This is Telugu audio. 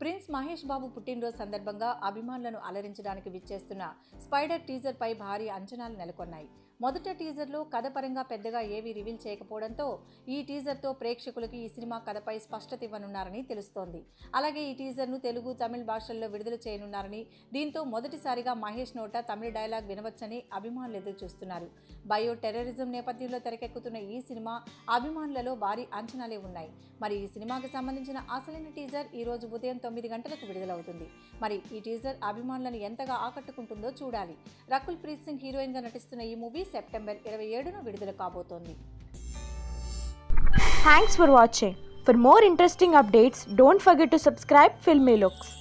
ప్రిన్స్ మహేష్ బాబు పుట్టినరోజు సందర్భంగా అభిమానులను అలరించడానికి విచ్చేస్తున్న స్పైడర్ టీజర్ పై భారీ అంచనాలు నెలకొన్నాయి మొదట టీజర్లో కథ పరంగా పెద్దగా ఏవీ రివీల్ చేయకపోవడంతో ఈ టీజర్తో ప్రేక్షకులకి ఈ సినిమా కథపై స్పష్టత ఇవ్వనున్నారని తెలుస్తోంది అలాగే ఈ టీజర్ను తెలుగు తమిళ భాషల్లో విడుదల చేయనున్నారని దీంతో మొదటిసారిగా మహేష్ నోట తమిళ డైలాగ్ వినవచ్చని అభిమానులు ఎదురు చూస్తున్నారు బయో టెర్రరిజం నేపథ్యంలో తెరకెక్కుతున్న ఈ సినిమా అభిమానులలో భారీ అంచనాలే ఉన్నాయి మరి ఈ సినిమాకి సంబంధించిన అసలైన టీజర్ ఈ రోజు ఉదయం తొమ్మిది గంటలకు విడుదలవుతుంది మరి ఈ టీజర్ అభిమానులను ఎంతగా ఆకట్టుకుంటుందో చూడాలి రకుల్ ప్రీత్ సింగ్ హీరోయిన్ గా నటిస్తున్న ఈ మూవీ సెప్టెంబర్ ఇరవై ఏడున విడుదల కాబోతోంది Thanks for watching. For more interesting updates, don't forget to subscribe Filmy Looks.